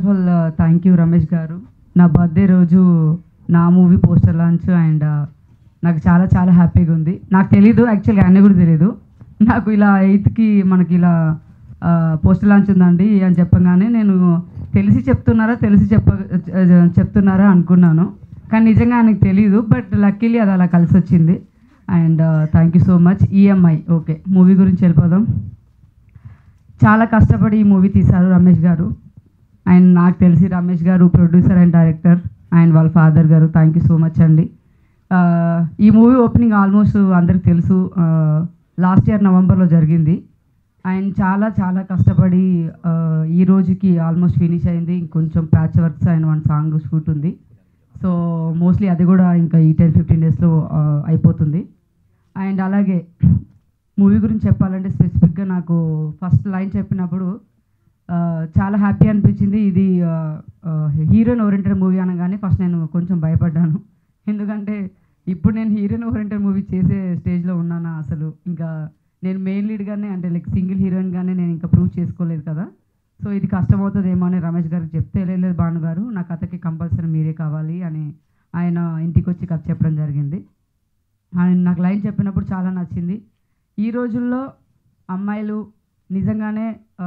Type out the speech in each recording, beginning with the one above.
of all thank you Ramesh గారు నా birthday రోజు నా మూవీ పోస్టర్ లాంచ్ అండ్ నాకు చాలా చాలా హ్యాపీగా ఉంది నాకు తెలీదు యాక్చువల్గా ఆయన కూడా తెలియదు నాకు ఇలా ఎయిత్కి మనకి ఇలా పోస్టర్ లాంచ్ ఉందండి అని చెప్పగానే నేను తెలిసి చెప్తున్నారా తెలిసి చెప్ప చెప్తున్నారా అనుకున్నాను కానీ నిజంగా ఆయనకు తెలియదు బట్ లక్కీలీ అది అలా కలిసి వచ్చింది and thank you so much EMI okay movie గురించి వెళ్ళిపోదాం చాలా కష్టపడి ఈ మూవీ తీశారు రమేష్ గారు అండ్ నాకు తెలిసి రమేష్ గారు ప్రొడ్యూసర్ అండ్ డైరెక్టర్ అండ్ వాళ్ళ ఫాదర్ గారు థ్యాంక్ యూ సో మచ్ అండి ఆ, ఈ మూవీ ఓపెనింగ్ ఆల్మోస్ట్ అందరికి తెలుసు లాస్ట్ ఇయర్ నవంబర్లో జరిగింది అండ్ చాలా చాలా కష్టపడి ఆ, ఈ రోజుకి ఆల్మోస్ట్ ఫినిష్ అయింది ఇంకొంచెం patch works and one song shoot ఉంది సో మోస్ట్లీ అది కూడా ఇంకా ఈ టెన్ ఫిఫ్టీన్ డేస్లో అయిపోతుంది అండ్ అలాగే మూవీ గురించి చెప్పాలంటే స్పెసిఫిక్గా నాకు ఫస్ట్ లైన్ చెప్పినప్పుడు ఆ, చాలా హ్యాపీ అనిపించింది ఇది హీరోయిన్ ఓరియంటెడ్ మూవీ అనగానే ఫస్ట్ నేను కొంచెం భయపడ్డాను ఎందుకంటే ఇప్పుడు నేను హీరోయిన్ ఓరియంటెడ్ మూవీ చేసే స్టేజ్లో ఉన్నానా అసలు ఇంకా నేను మెయిన్ లీడ్గానే అంటే లైక్ సింగిల్ హీరోయిన్గానే నేను ఇంకా ప్రూవ్ చేసుకోలేదు కదా సో ఇది కష్టమవుతుందేమో అని రమేష్ గారికి చెప్తే లేదు భాను గారు నా కథకి కంపల్సరీ మీరే కావాలి అని ఆయన ఇంటికి వచ్చి కథ చెప్పడం జరిగింది ఆయన నాకు లైన్ చెప్పినప్పుడు చాలా నచ్చింది ఈ రోజుల్లో అమ్మాయిలు నిజంగానే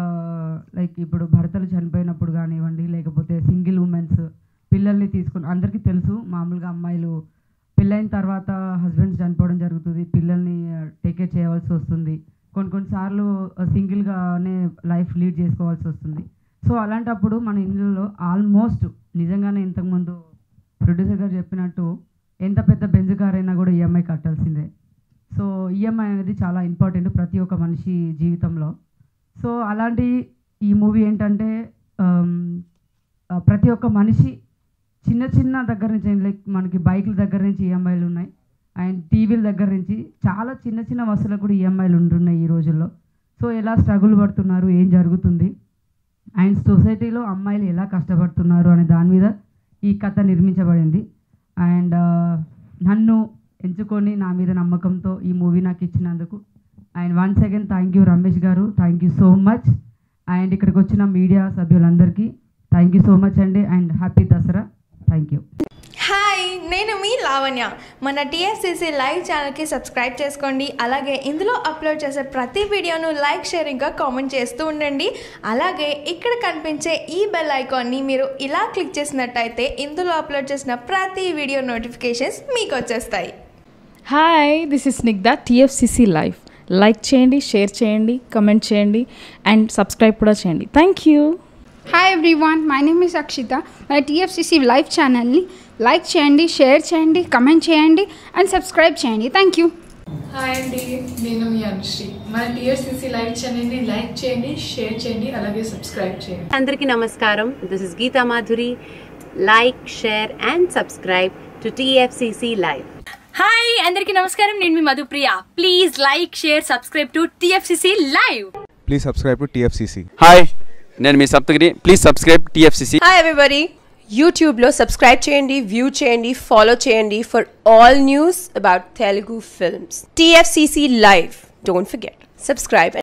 లైక్ ఇప్పుడు భర్తలు చనిపోయినప్పుడు కానివ్వండి లేకపోతే సింగిల్ ఉమెన్స్ పిల్లల్ని తీసుకుని అందరికీ తెలుసు మామూలుగా అమ్మాయిలు పెళ్ళైన తర్వాత హస్బెండ్స్ చనిపోవడం జరుగుతుంది పిల్లల్ని టేక్ కేర్ చేయవలసి వస్తుంది కొన్ని కొన్నిసార్లు సింగిల్గానే లైఫ్ లీడ్ చేసుకోవాల్సి వస్తుంది సో అలాంటప్పుడు మన ఇంట్లో ఆల్మోస్ట్ నిజంగానే ఇంతకుముందు ప్రొడ్యూసర్ గారు చెప్పినట్టు ఎంత పెద్ద బెంజ్ కార్ అయినా కూడా ఈఎంఐ కట్టాల్సిందే సో ఈఎంఐ అనేది చాలా ఇంపార్టెంట్ ప్రతి ఒక్క మనిషి జీవితంలో సో అలాంటి ఈ మూవీ ఏంటంటే ఆమ్, ఆ, ప్రతి ఒక్క మనిషి చిన్న చిన్న దగ్గర నుంచి లైక్ మనకి బైక్ల దగ్గర నుంచి ఈఎంఐలు ఉన్నాయి అండ్ టీవీల దగ్గర నుంచి చాలా చిన్న చిన్న వస్తువులకు కూడా ఈఎంఐలు ఉంటున్నాయి ఈ రోజుల్లో సో ఎలా స్ట్రగుల్ పడుతున్నారు ఏం జరుగుతుంది అండ్ సొసైటీలో అమ్మాయిలు ఎలా కష్టపడుతున్నారు అనే దాని మీద ఈ కథ నిర్మించబడింది అండ్ నన్ను ఎంచుకొని నా మీద నమ్మకంతో ఈ మూవీ నాకు ఇచ్చినందుకు and once again thank you Ramesh గారు thank you so much and ఇక్కడికి వచ్చిన మీడియా సభ్యులందరికీ థ్యాంక్ యూ సో మచ్ అండి and happy Dasara thank you hi నేను మీ లావణ్య మన టీఎస్సీసీ లైవ్ ఛానల్కి సబ్స్క్రైబ్ చేసుకోండి అలాగే ఇందులో అప్లోడ్ చేసే ప్రతి వీడియోను లైక్ షేర్ ఇంకా కామెంట్ చేస్తూ ఉండండి అలాగే ఇక్కడ కనిపించే ఈ బెల్ ఐకాన్ని మీరు ఇలా క్లిక్ చేసినట్టయితే ఇందులో అప్లోడ్ చేసిన ప్రతి వీడియో నోటిఫికేషన్స్ మీకు వచ్చేస్తాయి hi this is Snigdha TFCC live like చేయండి షేర్ చేయండి కమెంట్ చేయండి అండ్ సబ్స్క్రైబ్ కూడా చేయండి thank you hi everyone my name is Akshitha మన టీఎఫ్సిసి లైవ్ ఛానల్ని లైక్ చేయండి షేర్ చేయండి కమెంట్ చేయండి అండ్ సబ్స్క్రైబ్ చేయండి థ్యాంక్ యూ హాయ్ అండి నేను మీ అనుశ్రీ మన టీఎస్సీసీ లైవ్ ఛానల్ని లైక్ చేయండి షేర్ చేయండి అలాగే సబ్స్క్రైబ్ చేయండి అందరికీ నమస్కారం this is Geetha Madhuri like share and subscribe to TFCC live hi అందరికీ నమస్కారం నేను మీ Madhupriya please like share subscribe to TFCC live please subscribe to TFCC hi నేను మీ Saptagiri please subscribe TFCC hi everybody యూట్యూబ్లో సబ్స్క్రైబ్ చేయండి వ్యూ చేయండి ఫాలో చేయండి for all news about Telugu films TFCC live don't forget subscribe